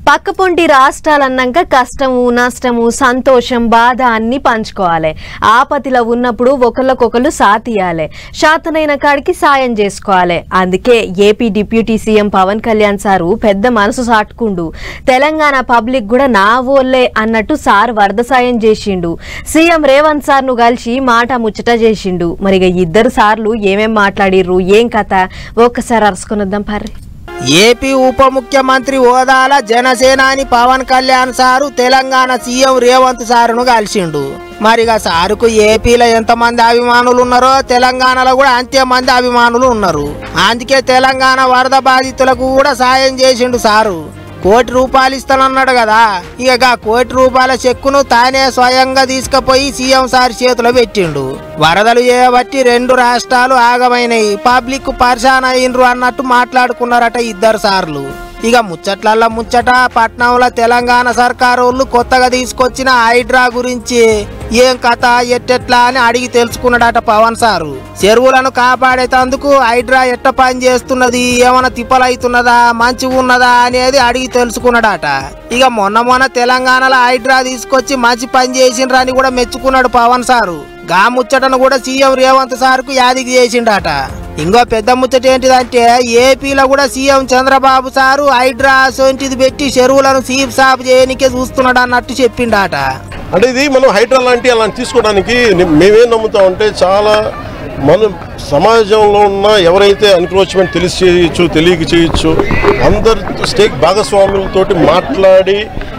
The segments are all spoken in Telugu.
పక్కపొంటి రాష్ట్రాలన్నాక కష్టము నష్టము సంతోషం బాధ అన్ని పంచుకోవాలి ఆపతిలో ఉన్నప్పుడు ఒకళ్ళకొకళ్ళు సాతియాలి శాతనైన కాడికి సాయం చేసుకోవాలి అందుకే AP deputy CM Pawan Kalyan sir పెద్ద మనసు సాటుకుండు తెలంగాణ పబ్లిక్ కూడా నా ఓళ్ళే అన్నట్టు సార్ వరద సాయం చేసిండు సీఎం రేవంత్ సార్ ను కలిసి మాట ముచ్చట చేసిండు మరి ఇక ఇద్దరు సార్లు ఏమేం మాట్లాడిర్రు ఏం కథ ఒక్కసారి అరుసుకునొద్దాం పర్రి ఏపీ ఉప ముఖ్యమంత్రి హోదాల జనసేనాని పవన్ కళ్యాణ్ సారు తెలంగాణ సీఎం రేవంత్ సారును కలిసిండు మరిగా సారుకు ఏపీలో ఎంతమంది అభిమానులు ఉన్నారో తెలంగాణలో కూడా అంతే మంది అభిమానులు ఉన్నారు అందుకే తెలంగాణ వరద బాధితులకు కూడా సాయం చేసిండు సారు కోటి రూపాయలు ఇస్తానన్నాడు కదా ఇక గా కోటి రూపాయల చెక్కును తానే స్వయంగా తీసుకుపోయి సీఎం సార్ చేతిలో పెట్టిండు వరదలు చేయబట్టి రెండు రాష్ట్రాలు ఆగమైనాయి పబ్లిక్ పరిశాన్ అయిండ్రు అన్నట్టు మాట్లాడుకున్నారట ఇద్దరు సార్లు ఇక ముచ్చట్లల్ల ముచ్చట పట్నంలో తెలంగాణ సర్కారు వాళ్ళు కొత్తగా తీసుకొచ్చిన హైడ్రా గురించి ఏం కథ ఎట్టెట్లా అని అడిగి తెలుసుకున్నాడట పవన్ సారు చెరువులను కాపాడేటందుకు హైడ్రా ఎట్ట పని చేస్తున్నది ఏమైనా తిప్పలైతున్నదా మంచిగా ఉన్నదా అనేది అడిగి తెలుసుకున్నాడట ఇక మొన్న మొన్న తెలంగాణలో హైడ్రా తీసుకొచ్చి మంచి పని చేసిండ్రని కూడా మెచ్చుకున్నాడు పవన్ సారు గా ముచ్చటను కూడా సీఎం రేవంత్ సార్కు యాదికి చేసిండట ఇంకో పెద్ద ముచ్చట ఏంటిదంటే ఏపీలో కూడా సీఎం చంద్రబాబు సారు హైడ్రా సోంటిది పెట్టి చెరువులను సీప్ సాపు చేయనికే చూస్తున్నాడు అన్నట్టు చెప్పిండట అంటే ఇది మనం హైడ్రా లాంటి అలాంటి తీసుకోవడానికి ని- మేమేం నమ్ముతామంటే చాలా మనం సమాజంలో ఉన్న ఎవరైతే ఎన్క్రోచ్మెంట్ తెలిసి చేయొచ్చు తెలియక చేయొచ్చు అందరి స్టేక్ భాగస్వాములతోటి మాట్లాడి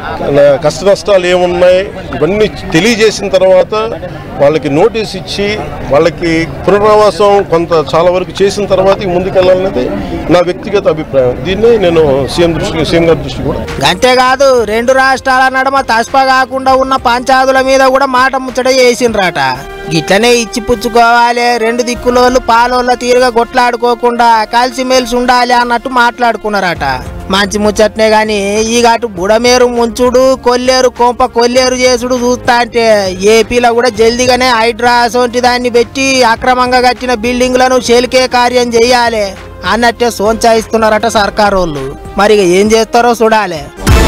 న- కష్ట నష్టాలు ఏమున్నాయి ఇవన్నీ తెలియజేసిన తర్వాత వాళ్ళకి నోటీస్ ఇచ్చి వాళ్ళకి పునరావాసం కొంత చాలా వరకు చేసిన తర్వాత ఇక ముందుకెళ్ళాలనేది నా వ్యక్తిగత అభిప్రాయం దీన్నే నేను సీఎం దృష్టి సీఎం గారి దృష్టి కూడా అంతేకాదు రెండు రాష్ట్రాల నడుమ తస్ప కాకుండా ఉన్న పంచాదుల మీద కూడా మాట ముచ్చట చేసిండ్రట గిట్లనే ఇచ్చి పుచ్చుకోవాలి రెండు దిక్కులోళ్ళు పాలోళ్ళ తీరుగా కొట్లాడుకోకుండా కలిసిమెలిసి ఉండాలి అన్నట్టు మాట్లాడుకున్నారట మంచి ముచ్చట్నే గాని ఈ అటు బుడమేరు ముంచుడు కొల్లేరు కొంప కొల్లేరు చేసుడు చూస్తా అంటే ఏపీలో కూడా జల్దిగానే హైడ్రా సోంటి దాన్ని పెట్టి అక్రమంగా కట్టిన బిల్డింగ్లను చెలికే కార్యం చెయ్యాలి అన్నట్టే సోంచాయిస్తున్నారట సర్కారోళ్ళు మరి ఇక ఏం చేస్తారో చూడాలి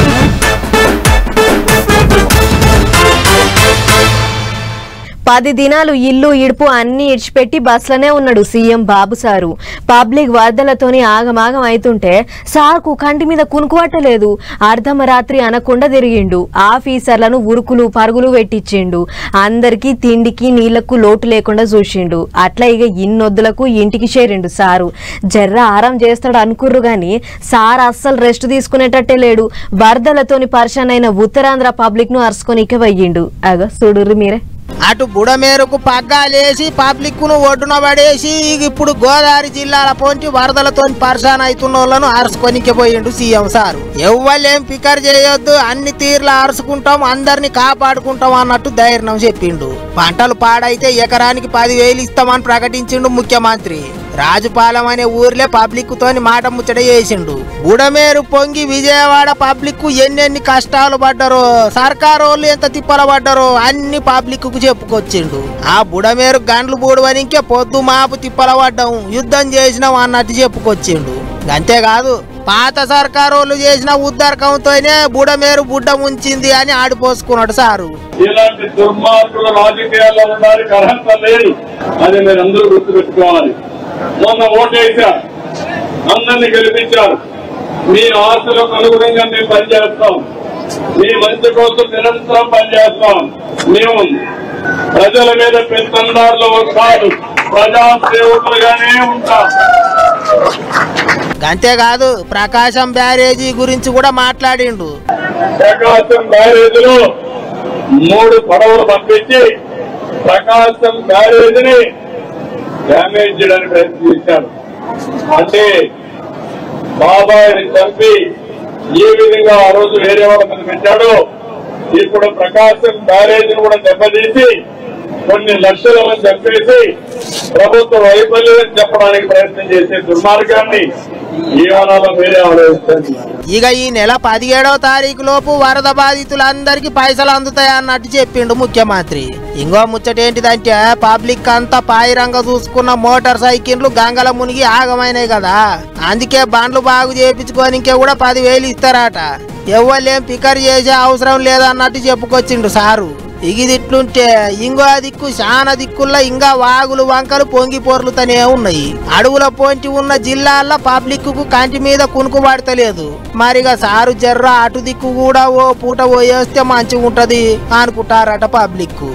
పది దినాలు ఇల్లు ఇడుపు అన్ని ఇడిచిపెట్టి బస్సులోనే ఉన్నాడు సీఎం బాబు సారు పబ్లిక్ వరదలతోని ఆగమాగం అవుతుంటే సార్కు కంటి మీద కునుకువట్టలేదు అర్ధమరాత్రి అనకుండా తిరిగిండు ఆఫీసర్లను ఉరుకులు పరుగులు పెట్టించిండు అందరికీ తిండికి నీళ్లకు లోటు లేకుండా చూసిండు అట్లా ఇక ఇన్నొద్దులకు ఇంటికి చేరిండు సారు జర్ర ఆరాం చేస్తాడు అనుకుర్రు గాని సార్ అస్సలు రెస్ట్ తీసుకునేటట్టే లేడు వరదలతోని పరిశాన్ అయిన ఉత్తరాంధ్ర పబ్లిక్ ను అరుచుకొని పోయిండు అగ చూడుర్రి మీరే అటు బుడమేరకు పగ్గాలేసి పబ్లిక్ ను ఒడ్డున పడేసి ఇక ఇప్పుడు గోదావరి జిల్లాల పొంటి వరదలతో పరిశాన్ అవుతున్న వాళ్ళను అరుచుకొనికి పోయిండు సీఎం సారు ఎవ్వలేం ఫికర్ చేయొద్దు అన్ని తీర్ల అరుచుకుంటాం అందరిని కాపాడుకుంటాం అన్నట్టు ధైర్యం చెప్పిండు పంటలు పాడైతే ఎకరానికి పదివేలు ఇస్తామని ప్రకటించిండు ముఖ్యమంత్రి రాజుపాలెం అనే ఊర్లే పబ్లిక్ తోని మాట ముచ్చట చేసిండు బుడమేరు పొంగి విజయవాడ పబ్లిక్ కు ఎన్నెన్ని కష్టాలు పడ్డారో సర్కారు వాళ్ళు ఎంత తిప్పల పడ్డారో అన్ని పబ్లిక్ కు చెప్పుకొచ్చిండు ఆ బుడమేరు గండ్లు బూడవనికే పొద్దు మాపు తిప్పల పడ్డాం యుద్ధం చేసినాం అన్నట్టు చెప్పుకొచ్చిండు అంతేకాదు పాత సర్కారు వాళ్ళు చేసిన ఉద్దరకంతోనే బుడమేరు బుడ్డ ముంచింది అని ఆడిపోసుకున్నాడు సారు ఇలాంటి దుర్మార్గుల రాజకీయాల్లో ఉండడానికి అర్హత లేదు అది మీరు అందరూ గుర్తుపెట్టుకోవాలి మొన్న ఓటేశారు అందరినీ గెలిపించారు మీ ఆశలకు అనుగుణంగా మేము పనిచేస్తాం మీ మంచి కోసం నిరంతరం పనిచేస్తాం మేము ప్రజల మీద పెత్తందారులు కాదు ప్రజా సేవకులుగానే ఉంటాం అంతేకాదు ప్రకాశం బ్యారేజీ గురించి కూడా మాట్లాడిండు ప్రకాశం బ్యారేజీలో మూడు పడవలు పంపించి ప్రకాశం బ్యారేజీని డ్యామేజ్ చేయడానికి ప్రయత్నం చేశారు అంటే బాబాయిని చంపి ఏ విధంగా ఆ రోజు వేరే వాళ్ళ మీద పెట్టాడో ఇప్పుడు ప్రకాశం బ్యారేజీని కూడా దెబ్బతీసి కొన్ని లక్షల మంది చంపేసి ప్రభుత్వ వైఫల్యం చెప్పడానికి ప్రయత్నం చేసే దుర్మార్గాన్ని ఏమనాలో మీరే ఆలోచించండి ఇక ఈ నెల పదిహేడవ తారీఖు లోపు వరద బాధితులందరికీ పైసలు అందుతాయి అన్నట్టు చెప్పిండు ముఖ్యమంత్రి ఇంకో ముచ్చట ఏంటిదంటే పబ్లిక్ అంతా పాయిరంగా చూసుకున్న మోటార్ సైకిళ్ళు గంగల మునిగి ఆగమైనాయి కదా అందుకే బండ్లు బాగు చేయించుకోనికే కూడా పదివేలు ఇస్తారట ఎవ్వలేం పికర్ చేసే అవసరం లేదన్నట్టు చెప్పుకొచ్చిండు సారు ఇగిది ఇట్లుంటే ఇంకో దిక్కు చాలా దిక్కుల్లో ఇంకా వాగులు వంకలు పొంగి పొర్లుతూనే ఉన్నాయి అడవుల పొంటి ఉన్న జిల్లాల్లో పబ్లిక్ కు కంటి మీద కునుకు పడతలేదు మరిగా సారు జర్ర అటు దిక్కు కూడా ఓ పూట పోయేస్తే మంచిగా ఉంటది అనుకుంటారట పబ్లిక్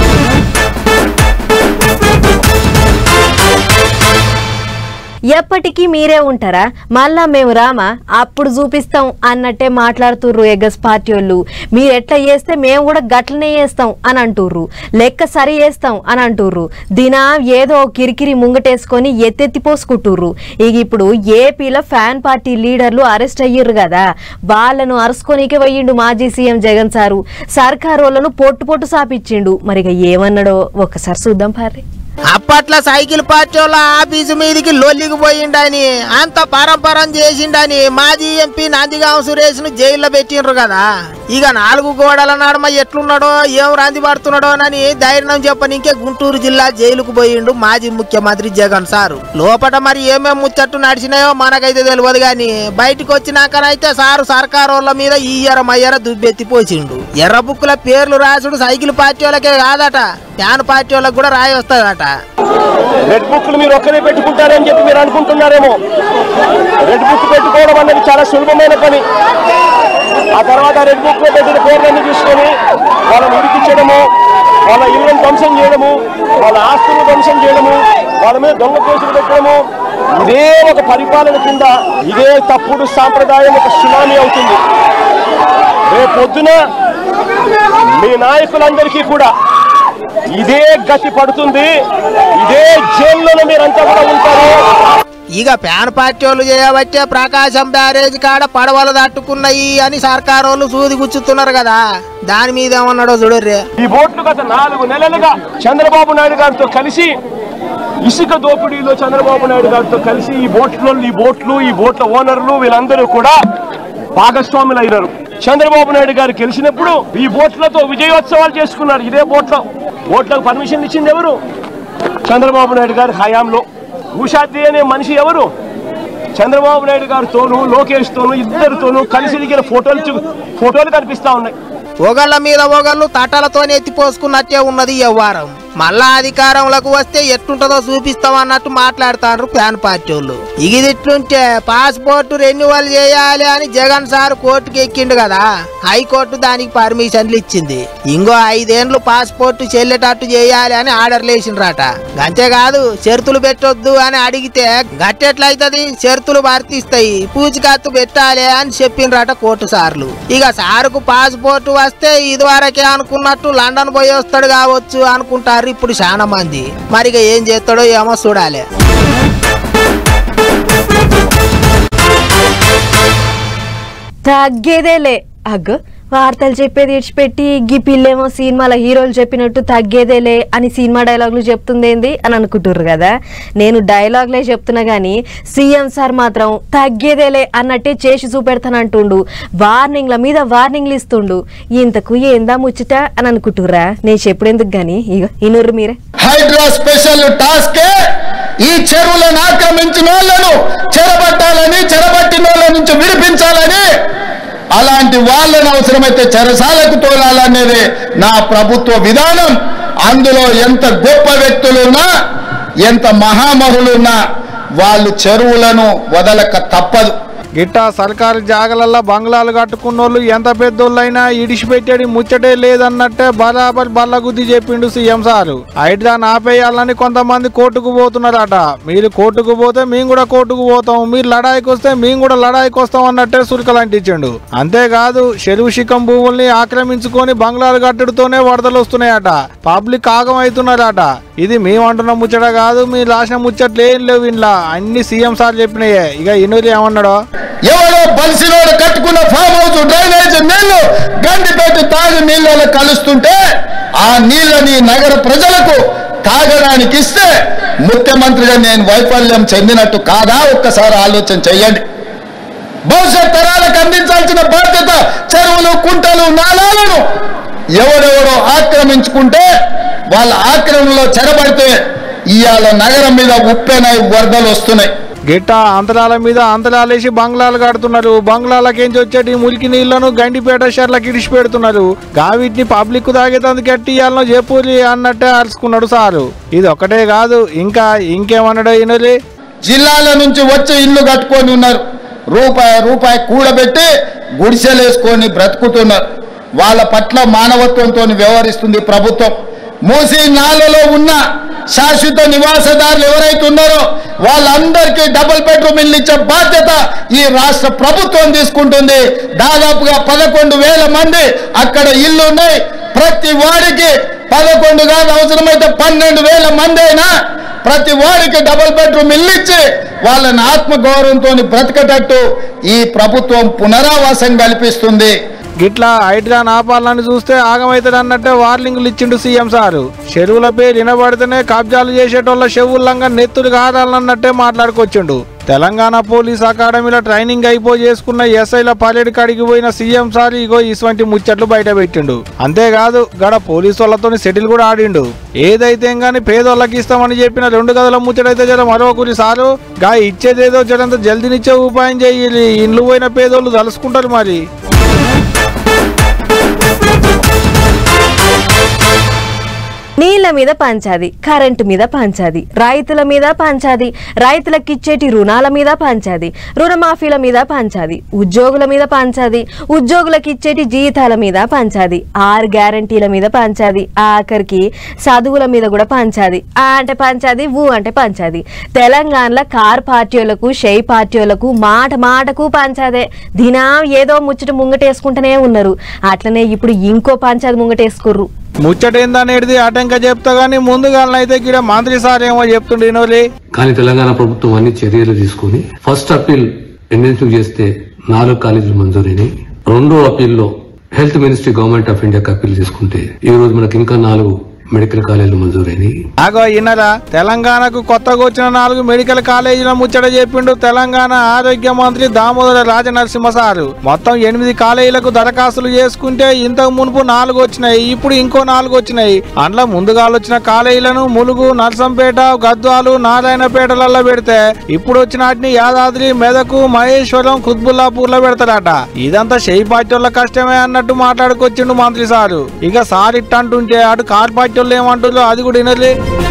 ఎప్పటికీ మీరే ఉంటారా మళ్ళా మేము రామా అప్పుడు చూపిస్తాం అన్నట్టే మాట్లాడుతుర్రు ఎగస్ పార్టీ వాళ్ళు మీరు ఎట్లా చేస్తే మేము కూడా గట్లనే చేస్తాం అని అంటుర్రు లెక్క సరి చేస్తాం అని అంటుర్రు దినా ఏదో కిరికిరి ముంగటేసుకొని ఎత్తెత్తి పోసుకుంటుర్రు ఇక ఇప్పుడు ఏపీలో ఫ్యాన్ పార్టీ లీడర్లు అరెస్ట్ అయ్యిర్రు కదా వాళ్ళను అరుచుకోనికే పోయిండు మాజీ సీఎం జగన్ సారు సర్కార్ వాళ్ళను పొట్టు పొట్టు సాపిచ్చిండు మరిగా ఏమన్నాడో ఒక్కసారి చూద్దాం పారి అప్పట్లో సైకిల్ పార్టీ వాళ్ళ ఆఫీసు మీదికి లొల్లికి పోయిండని అంత పరంపరం చేసిండని మాజీ ఎంపీ నందిగాం సురేష్ ను జైల్లో పెట్టిండ్రు కదా ఇక నాలుగు గోడల నడమ ఎట్లున్నాడో ఏం రంది పడుతున్నాడో అని ధైర్యం చెప్పనీకే గుంటూరు జిల్లా జైలుకు పోయిండు మాజీ ముఖ్యమంత్రి జగన్ సారు లోపట మరి ఏమేం ముచ్చట్టు నడిచినాయో మనకైతే తెలియదు గాని బయటకు వచ్చినాకనైతే సారు సర్కారు వాళ్ళ మీద ఈ ఎర మయ్యర దుబ్బెత్తి పోసిండు ఎర్ర బుక్కుల పేర్లు రాసుడు సైకిల్ పార్టీ వాళ్ళకే కాదట ఫ్యాన్ పార్టీ వాళ్ళకి కూడా రాయి వస్తుందట రెడ్ బుక్లు మీరు ఒక్కరే పెట్టుకుంటారని చెప్పి మీరు అనుకుంటున్నారేమో రెడ్ బుక్ పెట్టుకోవడం అనేది చాలా సులభమైన పని ఆ తర్వాత రెడ్ బుక్ లో పెట్టిన పేర్లన్నీ తీసుకొని వాళ్ళని ఉడికించడము వాళ్ళ ఇళ్ళను ధ్వంసం చేయడము వాళ్ళ ఆస్తులను ధ్వంసం చేయడము వాళ్ళ మీద దొంగ కేసులు పెట్టడము ఇదే ఒక పరిపాలన కింద ఇదే తప్పుడు సాంప్రదాయం ఒక సునామీ అవుతుంది రేపు పొద్దున మీ నాయకులందరికీ కూడా ఇదే గతి పడుతుంది ఇదే జైల్లోనే మీరంతా కూడా ఉంటారు ఇక ఫ్యాన్ పార్టీ వాళ్ళు చేయబట్టే ప్రకాశం బ్యారేజ్ కాడ పడవలు తట్టుకున్నాయి అని సర్కారు వాళ్ళు సూది గుచ్చుతున్నారు కదా దాని మీద ఏమన్నాడో చూడర్రే ఈ బోట్లు గత నాలుగు నెలలుగా చంద్రబాబు నాయుడు గారితో కలిసి ఇసుక దోపిడీలో చంద్రబాబు నాయుడు గారితో కలిసి ఈ బోట్లో ఈ బోట్లు ఈ బోట్ల ఓనర్లు వీళ్ళందరూ కూడా భాగస్వాములు అయినారు చంద్రబాబు నాయుడు గారు గెలిచినప్పుడు ఈ బోట్లతో విజయోత్సవాలు చేసుకున్నారు ఇదే బోట్లో బోట్లకు పర్మిషన్ ఇచ్చింది ఎవరు చంద్రబాబు నాయుడు గారి హయాంలో ఉషాద్రి అనే మనిషి ఎవరు చంద్రబాబు నాయుడు గారితోనూ లోకేష్ తోనూ ఇద్దరితోనూ కలిసి దిగిన ఫోటోలు చూ- ఫోటోలు కనిపిస్తా ఉన్నాయి ఒకళ్ళ మీద ఒకళ్ళు తట్టలతో ఎత్తిపోసుకున్నట్టే ఉన్నది ఈ వ్యవహారం మళ్ళా అధికారంలోకి వస్తే ఎట్లుంటుందో చూపిస్తాం అన్నట్టు మాట్లాడతారు ఫ్యాన్ పార్టీ వాళ్ళు ఇది ఇట్లుంటే పాస్పోర్ట్ రెన్యువల్ చేయాలి అని జగన్ సార్ కోర్టుకి ఎక్కిండు కదా హైకోర్టు దానికి పర్మిషన్లు ఇచ్చింది ఇంకో ఐదేండ్లు పాస్పోర్ట్ చెల్లేటట్టు చేయాలి అని ఆర్డర్లు వేసిండ్రట అంతేకాదు షరతులు పెట్టొద్దు అని అడిగితే గట్టెట్లయితది షరతులు వర్తిస్తాయి పూచికత్తు పెట్టాలి అని చెప్పిండ్రట కోర్టు సార్లు ఇక సారుకు పాస్పోర్ట్ వస్తే ఇదివరకే అనుకున్నట్టు లండన్ పోయి వస్తాడు కావచ్చు అనుకుంటారు ఇప్పుడు చాలా మంది మరి ఇక ఏం చేస్తాడో ఏమో చూడాలి తగ్గేదేలే అగ్గ వార్తలు చెప్పేది ఇడిచిపెట్టి గీ పిల్లేమో సినిమాల హీరోలు చెప్పినట్టు తగ్గేదేలే అని సినిమా డైలాగులు చెప్తుందేంది అని అనుకుంటుర్రు కదా నేను డైలాగ్లే చెప్తున్నా గానీ సీఎం సార్ మాత్రం తగ్గేదేలే అన్నట్టే చేసి చూపెడతానంటుండు వార్నింగ్ల మీద వార్నింగ్లు ఇస్తుండు ఇంతకు ఏందా ముచ్చట అని అనుకుంటుర్రా నేను చెప్పుడెందుకు గాని ఇగో ఇనుర్రు మీరే హైడ్రా స్పెషల్ టాస్క్ ఈ చెరువులను ఆక్రమించిన వాళ్ళను చెరబట్టాలని చెరబట్టిన వాళ్ళ నుంచి విడిపించాలని అలాంటి వాళ్ళను అవసరమైతే చెరసాలకు తోలాలనేది నా ప్రభుత్వ విధానం అందులో ఎంత గొప్ప వ్యక్తులున్నా ఎంత మహామహులున్నా వాళ్ళు చెరువులను వదలక తప్పదు గిట్టా సర్కారు జాగలల్లా బంగ్లాలు కట్టుకున్నోళ్ళు ఎంత పెద్దోళ్ళైనా ఇడిచిపెట్టేది ముచ్చటే లేదన్నట్టే బరాబర్ బల్లగుద్ది చెప్పిండు సీఎం సారు హైడ్రా ఆపేయాలని కొంతమంది కోర్టుకు పోతున్నారట మీరు కోర్టుకు పోతే మేము కూడా కోర్టుకు పోతాం మీరు లడాయికి వస్తే మేము కూడా లడాయికి వస్తాం అన్నట్టే సురికలు అంటించిండు అంతేకాదు చెరువు శిఖం భూముల్ని ఆక్రమించుకొని బంగ్లాలు కట్టడితోనే వరదలు వస్తున్నాయట పబ్లిక్ ఆగం అవుతున్నారట ఇది మేము అంటున్న ముచ్చట కాదు మీరు రాసిన ముచ్చట్లు ఏం లేవు ఇంట్లో అన్ని సీఎం సార్ చెప్పినాయే ఇక ఇనూరి ఏమన్నాడో ఎవరో బలిసినోడు కట్టుకున్న ఫామ్ హౌస్ డ్రైనేజ్ నీళ్లు గండిపేట తాగి నీళ్ళలో కలుస్తుంటే ఆ నీళ్ళని నగర ప్రజలకు తాగడానికి ఇస్తే ముఖ్యమంత్రిగా నేను వైఫల్యం చెందినట్టు కాదా ఒక్కసారి ఆలోచన చెయ్యండి భవిష్యత్ తరాలకు అందించాల్సిన బాధ్యత చెరువులు కుంటలు నాలాలను ఎవరెవరో ఆక్రమించుకుంటే వాళ్ళ ఆక్రమణలో చెరబడితే ఇవాళ నగరం మీద ఉప్పెనై వరదలు వస్తున్నాయి గిట్ట అంతరాల మీద అంతరాలేసి బంగ్లాలు కడుతున్నారు బంగ్లాలకేంచి వచ్చేటి మురికి నీళ్లను గండిపేట షర్లకి ఇడిచి పెడుతున్నారు గావిటిని పబ్లిక్ తాగేతందుకు ఎట్టియాలనో చెప్పులి అన్నట్టే అరుచుకున్నాడు సారు ఇది ఒకటే కాదు ఇంకా ఇంకేమన్నాడో ఈయనలే జిల్లాల నుంచి వచ్చి ఇల్లు కట్టుకొని ఉన్నారు రూపాయి రూపాయి కూడబెట్టి గుడిసెలేసుకొని బ్రతుకుతున్నారు వాళ్ళ పట్ల మానవత్వంతో వ్యవహరిస్తుంది ప్రభుత్వం మూసి నాలలో ఉన్న శాశ్వత నివాసదారులు ఎవరైతే ఉన్నారో వాళ్ళందరికీ డబుల్ బెడ్రూమ్ ఇల్లు ఇచ్చే బాధ్యత ఈ రాష్ట్ర ప్రభుత్వం తీసుకుంటుంది దాదాపుగా పదకొండు వేల మంది అక్కడ ఇల్లు ఉన్నాయి ప్రతి వాడికి పదకొండు కాదు అవసరమైతే పన్నెండు వేల మంది అయినా ప్రతి వాడికి డబుల్ బెడ్రూమ్ ఇల్లు ఇచ్చి వాళ్ళని ఆత్మగౌరవంతో బ్రతకటట్టు ఈ ప్రభుత్వం పునరావాసం కల్పిస్తుంది గిట్లా హైడ్రా ఆపాలని చూస్తే ఆగమైతుంది అన్నట్టే వార్నింగ్లు ఇచ్చిండు సీఎం సారు చెరువుల పేరు వినబడితేనే కబ్జాలు చేసేటోళ్ళ చెవుల్లంగా నెత్తులు కాదాలన్నట్టే మాట్లాడుకొచ్చిండు తెలంగాణ పోలీస్ అకాడమీలో ట్రైనింగ్ అయిపో చేసుకున్న ఎస్ఐల పర్యటన కాడికి పోయిన సీఎం సార్ ఇగో ఇటువంటి ముచ్చట్లు బయట పెట్టిండు అంతేకాదు గడ పోలీసు వాళ్ళతో సెటిల్ కూడా ఆడిండు ఏదైతే గాని పేదోళ్ళకి ఇస్తామని చెప్పిన రెండు గదుల ముచ్చటైతే జర మరొకరి సారు గా ఇచ్చేదేదో జరంత జల్దీనిచ్చే ఉపాయం చేయాలి ఇండ్లు పోయిన పేదోళ్ళు తలుసుకుంటారు మరి నీళ్ల మీద పంచాది కరెంటు మీద పంచాది రైతుల మీద పంచాది రైతులకు ఇచ్చేటి రుణాల మీద పంచాది రుణమాఫీల మీద పంచాది ఉద్యోగుల మీద పంచాది ఉద్యోగులకు ఇచ్చేటి జీతాల మీద పంచాది ఆరు గ్యారంటీల మీద పంచాది ఆఖరికి చదువుల మీద కూడా పంచాది ఆ అంటే పంచాది ఊ అంటే పంచాది తెలంగాణలో కార్ పార్టీలకు షై పార్టీలకు మాట మాటకు పంచాదే దినం ఏదో ముచ్చట ముంగటేసుకుంటూనే ఉన్నారు అట్లనే ఇప్పుడు ఇంకో పంచాది ముంగటేసుకుర్రు ముచ్చటేందనేది అటంక చెప్తా గానీ ముందుగాలనైతే గిడ మంత్రి సార్ ఏమో చెప్తుండే వినోలే కానీ తెలంగాణ ప్రభుత్వం అన్ని చర్యలు తీసుకుని ఫస్ట్ అప్పీల్ ఇంటెన్సివ్ చేస్తే నాలుగు కాలేజీలు మంజూరైనవి రెండో అప్పీల్లో హెల్త్ మినిస్ట్రీ గవర్నమెంట్ ఆఫ్ ఇండియాకి అప్పీల్ చేసుకుంటే ఈ రోజు మనకి ఇంకా నాలుగు మెడికల్ కాలేజీలు మంజూరైనవి అగో ఇన్నరా తెలంగాణకు కొత్తగా వచ్చిన నాలుగు మెడికల్ కాలేజీల ముచ్చట చెప్పిండు తెలంగాణ ఆరోగ్య మంత్రి దామోదర రాజనరసింహ సారు మొత్తం ఎనిమిది కాలేజీలకు దరఖాస్తులు చేసుకుంటే ఇంతకు మునుపు నాలుగు వచ్చినాయి ఇప్పుడు ఇంకో నాలుగు వచ్చినాయి అందులో ముందుగా వచ్చిన కాలేజీలను ములుగు నర్సంపేట గద్వాలు నారాయణపేటలలో పెడితే ఇప్పుడు వచ్చిన వాటిని యాదాద్రి మెదకు మహేశ్వరం కుత్బుల్లాపూర్ లో పెడతాడట ఇదంతా షెయి పార్టీ వాళ్ళ కష్టమే అన్నట్టు మాట్లాడుకొచ్చిండు మంత్రి సారు ఇక సార్ ఇట్టంటుంటే అటు కార్ పార్టీ వాళ్ళు ఏమంటారో అది కూడా వినలే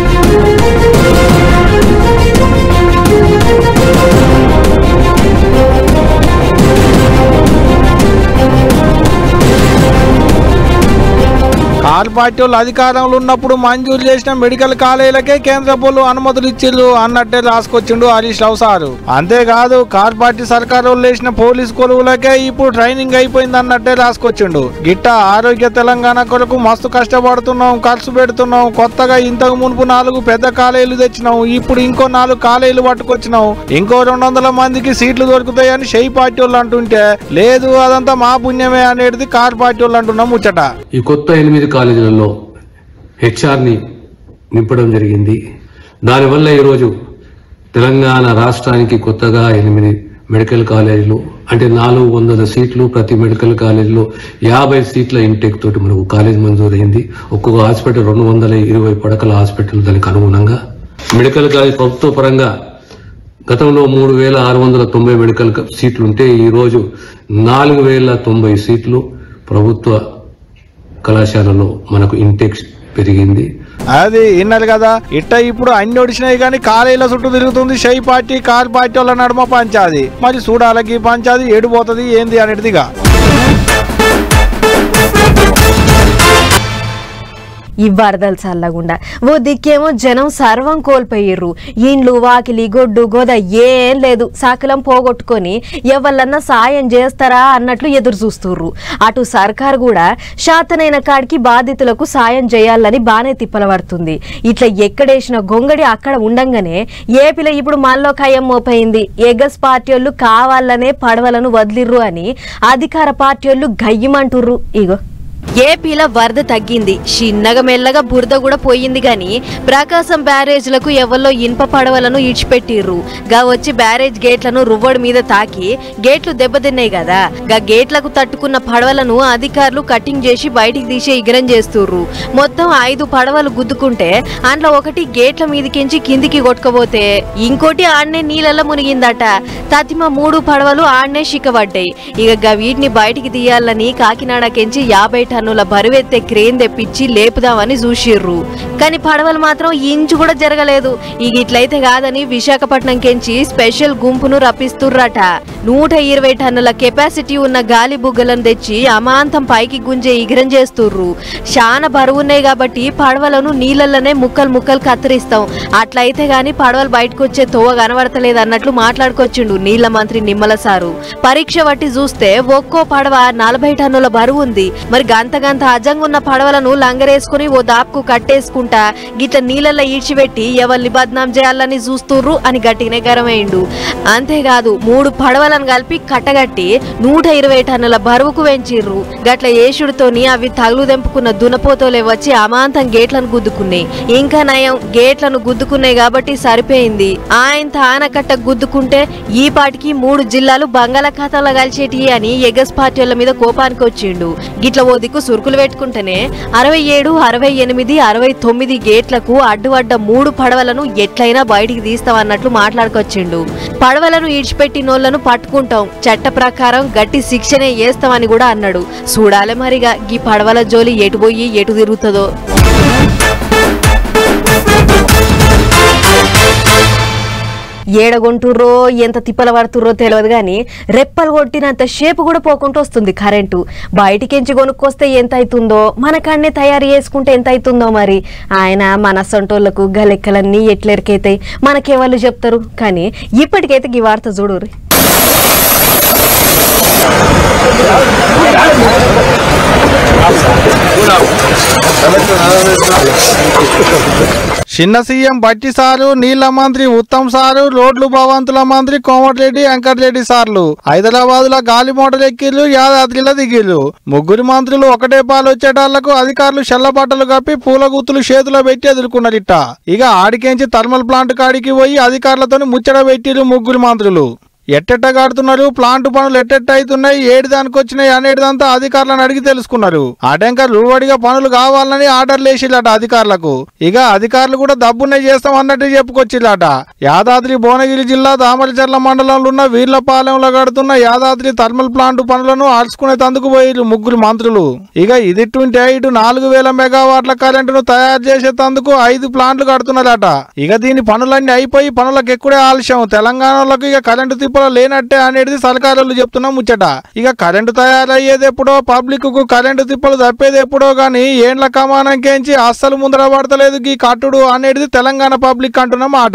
కార్ పార్టీ వాళ్ళు అధికారంలో ఉన్నప్పుడు మంజూరు చేసిన మెడికల్ కాలేజీలకే కేంద్ర పోలు అనుమతులు ఇచ్చిర్రు అన్నట్టే రాసుకొచ్చిండు హరీష్ రావు సారు అంతేకాదు కార్ పార్టీ సర్కారు వాళ్ళు వేసిన పోలీస్ కొలువులకే ఇప్పుడు ట్రైనింగ్ అయిపోయింది అన్నట్టే రాసుకొచ్చిండు గిట్ట ఆరోగ్య తెలంగాణ కొరకు మస్తు కష్టపడుతున్నాం ఖర్చు పెడుతున్నాం కొత్తగా ఇంతకు మునుపు నాలుగు పెద్ద కాలేజీలు తెచ్చినాం ఇప్పుడు ఇంకో నాలుగు కాలేజీలు పట్టుకొచ్చినాం ఇంకో రెండు వందల మందికి సీట్లు దొరుకుతాయని షెయి పార్టీ వాళ్ళు అంటుంటే లేదు అదంతా మా పుణ్యమే అనేది కార్ పార్టీ వాళ్ళు అంటున్నాం ముచ్చట ఈ కొత్త ఎనిమిది కాలేజీలలో హెచ్ఆర్ని నింపడం జరిగింది దానివల్ల ఈరోజు తెలంగాణ రాష్ట్రానికి కొత్తగా ఎనిమిది మెడికల్ కాలేజీలు అంటే నాలుగు వందల సీట్లు ప్రతి మెడికల్ కాలేజీలో యాభై సీట్ల ఇంటెక్ తోటి మనకు కాలేజ్ మంజూరైంది ఒక్కొక్క హాస్పిటల్ రెండు వందల ఇరవై పడకల హాస్పిటల్ దానికి అనుగుణంగా మెడికల్ కాలేజ్ ప్రభుత్వ పరంగా గతంలో మూడు వేల ఆరు వందల తొంభై మెడికల్ క- సీట్లు ఉంటే ఈ రోజు నాలుగు వేల తొంభై సీట్లు ప్రభుత్వ కళాశాలలో మనకు ఇంటెక్ పెరిగింది అది విన్నారు కదా ఇట్ట ఇప్పుడు అన్ని ఒడిచినాయి కానీ కాలేజీల చుట్టూ తిరుగుతుంది షై పార్టీ కార్ పార్టీ వాళ్ళ నడుమ పంచాది మరి చూడాలకి పంచాది ఏడిపోతుంది ఏంది అనేటిదిగా ఈ వరదలు చల్లగుండా ఓ దిక్కేమో జనం సర్వం కోల్పోయిర్రు ఇండ్లు వాకిలి గొడ్డు గోద ఏం లేదు సకలం పోగొట్టుకొని ఎవళ్ళన్నా సాయం చేస్తారా అన్నట్లు ఎదురు చూస్తుర్రు అటు సర్కార్ కూడా శాతనైన కాడికి బాధితులకు సాయం చేయాలని బానే తిప్పలబడుతుంది ఇట్లా ఎక్కడేసిన గొంగడి అక్కడ ఉండంగానే ఏపీలో ఇప్పుడు మనలో ఖయం మోపైంది ఎగస్ పార్టీ వాళ్ళు కావాలనే పడవలను వదిలిర్రు అని అధికార పార్టీ వాళ్ళు గయ్యమంటుర్రు ఇగో ఏపీలో వరద తగ్గింది చిన్నగా మెల్లగా బురద కూడా పోయింది గాని ప్రకాశం బ్యారేజ్లకు ఎవల్లో ఇనుప పడవలను ఇడిచిపెట్టిర్రు గా వచ్చి బ్యారేజ్ గేట్లను రువ్వడి మీద తాకి గేట్లు దెబ్బతిన్నాయి కదా గా గేట్లకు తట్టుకున్న పడవలను అధికారులు కటింగ్ చేసి బయటికి తీసే ఇగరం చేస్తుర్రు మొత్తం ఐదు పడవలు గుద్దుకుంటే అందులో ఒకటి గేట్ల మీదకించి కిందికి కొట్టుకపోతే ఇంకోటి ఆడనే నీళ్ళలో మునిగిందట తతిమ మూడు పడవలు ఆడనే చిక్కబడ్డాయి ఇక గా వీటిని బయటికి తీయాలని కాకినాడకెంచి యాభై టన్నుల బరువెత్తే క్రేన్ తెప్పించి లేపుదామని చూసిర్రు కానీ పడవలు మాత్రం ఇంచు కూడా జరగలేదు ఇక ఇట్లయితే కాదని విశాఖపట్నం కెంచి స్పెషల్ గుంపును రప్పిస్తుర్రట నూట ఇరవై టన్నుల కెపాసిటీ ఉన్న గాలి బుగ్గలను తెచ్చి అమాంతం పైకి గుంజే ఇగరం చేస్తుర్రు చాలా బరువున్నాయి కాబట్టి పడవలను నీళ్ళల్లోనే ముక్కలు ముక్కలు కత్తిరిస్తాం అట్లయితే గాని పడవలు బయటకు వచ్చే తోవ కనబడతలేదు అన్నట్లు మాట్లాడుకొచ్చిండు నీళ్ల మంత్రి నిమ్మల సారు పరీక్ష బట్టి చూస్తే ఒక్కో పడవ నలభై టన్నుల బరువు ఉంది మరి గంత గంత అజంగా ఉన్న పడవలను లంగరేసుకుని ఓ దాపుకు కట్టేసుకుంటా గిట్ల నీళ్ళల్లో ఈడ్చిపెట్టి ఎవరిని బద్నాం చేయాలని చూస్తుర్రు అని గట్టిగానే గరమేయండు అంతేకాదు మూడు పడవలను కలిపి కట్టగట్టి నూట ఇరవై టన్నుల బరువుకు పెంచిర్రు గట్ల ఏషుడితోని అవి తగులు దెంపుకున్న దునపోతోలే వచ్చి అమాంతం గేట్లను గుద్దుకున్నాయి ఇంకా నయం గేట్లను గుద్దుకున్నాయి కాబట్టి సరిపోయింది ఆయన ఆనకట్ట గుద్దుకుంటే ఈ పాటికి మూడు జిల్లాలు బంగాళాఖాతంలో కలిసేటి అని ఎగస్ పార్టీల మీద కోపానికి వచ్చిండు గిట్ల ఓ దిక్కు సురుకులు పెట్టుకుంటేనే అరవై ఏడు అరవై ఎనిమిది అరవై తొమ్మిది గేట్లకు అడ్డు అడ్డ మూడు పడవలను ఎట్లయినా బయటికి తీస్తామన్నట్లు మాట్లాడుకొచ్చిండు పడవలను ఈడ్చిపెట్టినోళ్లను పట్టుకుంటాం చట్ట ప్రకారం గట్టి శిక్షనే వేస్తామని కూడా అన్నాడు చూడాలి మరిగా గీ పడవల జోలి ఎటు పోయి ఎటు తిరుగుతుందో ఏడగొంటుర్రో ఎంత తిప్పల పడుతుర్రో తెలియదు కానీ రెప్పలు కొట్టినంత షేపు కూడా పోకుండా వస్తుంది కరెంటు బయటికించి కొనుక్కొస్తే ఎంత అవుతుందో మన కాడనే తయారు చేసుకుంటే ఎంత అవుతుందో మరి ఆయన మన సొంటోళ్లకు గలెక్కలన్నీ ఎట్లెరికైతాయి మనకెవళ్ళు చెప్తారు కానీ ఇప్పటికైతే ఈ వార్త చూడుర్రి చిన్న సీఎం బట్టి సారు నీళ్ల మంత్రి ఉత్తమ్ సారు రోడ్లు భవంతుల మంత్రి కోమటిరెడ్డి వెంకటరెడ్డి సార్లు హైదరాబాద్ లో గాలి మోటార్ ఎక్కిర్లు యాదాద్రిలో దిగిర్రు ముగ్గురు మంత్రులు ఒకటే పాలు వచ్చేటాళ్లకు అధికారులు చెల్ల బట్టలు కప్పి పూల గుత్తులు చేతిలో పెట్టి ఎదుర్కొన్నారిట ఇక ఆడికేంచి థర్మల్ ప్లాంట్ కాడికి పోయి అధికారులతో ముచ్చట పెట్టిర్రు ముగ్గురు మంత్రులు ఎట్టెట్ట కడుతున్నారు ప్లాంట్ పనులు ఎట్టెట్ట అవుతున్నాయి ఏడు దానికి వచ్చినాయి అనేటిదంతా అధికారులను అడిగి తెలుసుకున్నారు అటెంక రూవడిగా పనులు కావాలని ఆర్డర్లు వేసిల్లట అధికారులకు ఇక అధికారులు కూడా దబ్బునే చేస్తాం అన్నట్టు చెప్పుకొచ్చిల్లట యాదాద్రి భువనగిరి జిల్లా దామరచర్ల మండలంలో ఉన్న వీర్లపాలెంలో కడుతున్న యాదాద్రి థర్మల్ ప్లాంట్ పనులను ఆర్చుకునే తందుకు పోయిరు ముగ్గురు మంత్రులు ఇక ఇది ట్వంటీ ఇటు నాలుగు వేల మెగావాట్ల కరెంటును తయారు చేసే తందుకు ఐదు ప్లాంట్లు కడుతున్నారట ఇక దీని పనులన్నీ అయిపోయి పనులకు ఎక్కువే ఆలస్యం తెలంగాణలోకి ఇక కరెంటు తిప్పలు లేనట్టే అనేది సర్కారులు చెప్తున్నా ముచ్చట ఇక కరెంటు తయారయ్యేది ఎప్పుడో పబ్లిక్ కు కరెంటు తిప్పలు తప్పేది ఎప్పుడో గానీ ఏండ్ల కమానంకేంచి అస్సలు ముందర పడతలేదు ఈ కట్టుడు అనేది తెలంగాణ పబ్లిక్ అంటున్న మాట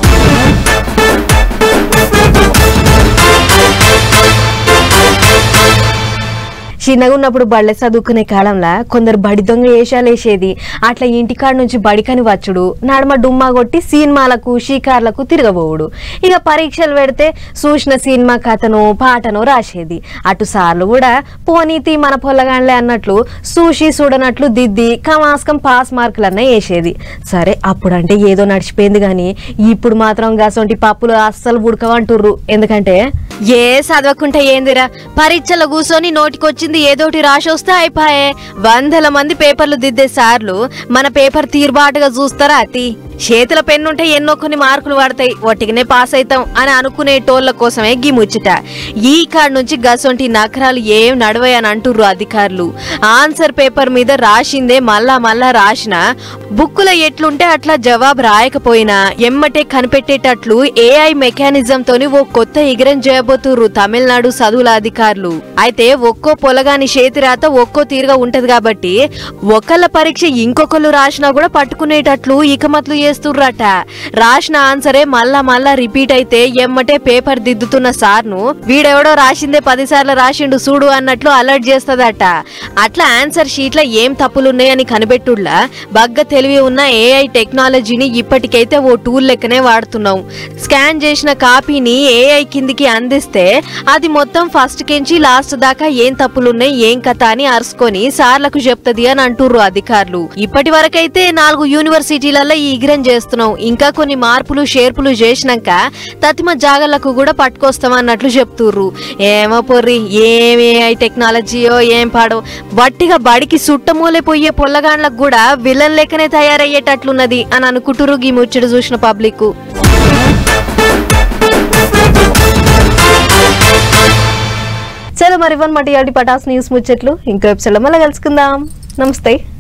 చిన్నగా ఉన్నప్పుడు బళ్ళె చదువుకునే కాలంలో కొందరు బడి దొంగ వేషాలు వేసేది అట్లా ఇంటికాడ నుంచి బడికని వచ్చుడు నడమ డుమ్మా కొట్టి సినిమాలకు షికార్లకు తిరగబోవుడు ఇక పరీక్షలు పెడితే చూసిన సినిమా కథను పాటను రాసేది అటు సార్లు కూడా పోనీతి మన పొల్లగాండ్లే అన్నట్లు సూషి చూడనట్లు దిద్ది కమాస్కం పాస్ మార్కులన్నా వేసేది సరే అప్పుడంటే ఏదో నడిచిపోయింది కానీ ఇప్పుడు మాత్రం గసొంటి పప్పులు అస్సలు ఉడకవంటుర్రు ఎందుకంటే ఏ చదవకుంటే ఏందిరా పరీక్షలో కూర్చొని నోటికొచ్చింది ఏదోటి రాసి వస్తే అయిపోయే వందల మంది పేపర్లు దిద్దే సార్లు మన పేపర్ తీరుబాటుగా చూస్తారా అతి చేతుల పెన్నుంటే ఎన్నో కొన్ని మార్కులు పడతాయి ఒట్టిగానే పాస్ అవుతాం అని అనుకునే టోళ్ళ కోసమే గీ ముచ్చట ఈ కాడ నుంచి గసొంటి నకరాలు ఏం నడవయని అంటుర్రు అధికారులు ఆన్సర్ పేపర్ మీద రాసిందే మళ్ళా మళ్ళా రాసిన బుక్కులో ఎట్లుంటే అట్లా జవాబు రాయకపోయినా ఎమ్మటే కనిపెట్టేటట్లు ఏఐ మెకానిజం తోని ఓ కొత్త ఇగరం చేయబోతుర్రు తమిళనాడు చదువుల అధికారులు అయితే ఒక్కో పొలగాని చేతిరాత ఒక్కో తీరుగా ఉంటది కాబట్టి ఒకళ్ళ పరీక్ష ఇంకొకళ్ళు రాసినా కూడా పట్టుకునేటట్లు ఇకమట్లు చేస్తుర్రట రాసిన ఆన్సరే మళ్ళా మళ్ళా రిపీట్ అయితే ఎమ్మటే పేపర్ దిద్దుతున్న సార్ను వీడెవడో రాసిందే పదిసార్లు రాసిండు చూడు అన్నట్లు అలర్ట్ చేస్తదట అట్లా ఆన్సర్ షీట్ల ఏం తప్పులున్నాయని కనిపెట్టుడ్లా బగ్గ తెలివి ఉన్న ఏఐ టెక్నాలజీని ఇప్పటికైతే ఓ టూల్ లెక్కనే వాడుతున్నాం స్కాన్ చేసిన కాపీని ఏఐ కిందికి అందిస్తే అది మొత్తం ఫస్ట్ కెంచి లాస్ట్ దాకా ఏం తప్పులున్నాయి ఏం కథ అని అరుసుకొని సార్లకు చెప్తది అని అంటుర్రు అధికారులు ఇప్పటి వరకైతే నాలుగు యూనివర్సిటీలలో ఈ ఇగ్రం చేస్తున్నాం ఇంకా కొన్ని మార్పులు షేర్పులు చేసినాక తతిమ జాగలకు కూడా పట్టుకొస్తామన్నట్లు చెప్తుర్రు ఏమో పొర్రి ఏం ఏఐ టెక్నాలజీయో ఏం పాడో వట్టిగా బడికి సుట్టమూలే పోయే పొల్లగాండ్లకు కూడా విలన్ లెక్కనే తయారయ్యేటట్లున్నది అని అనుకుంటురు ఈ ముచ్చట చూసిన పబ్లిక్ చలో మరి ఇవ్వనమాట ఇవాళ పటాస్ న్యూస్ ముచ్చట్లు ఇంకో ఎపిసోడ్ మళ్ళీ కలుసుకుందాం నమస్తే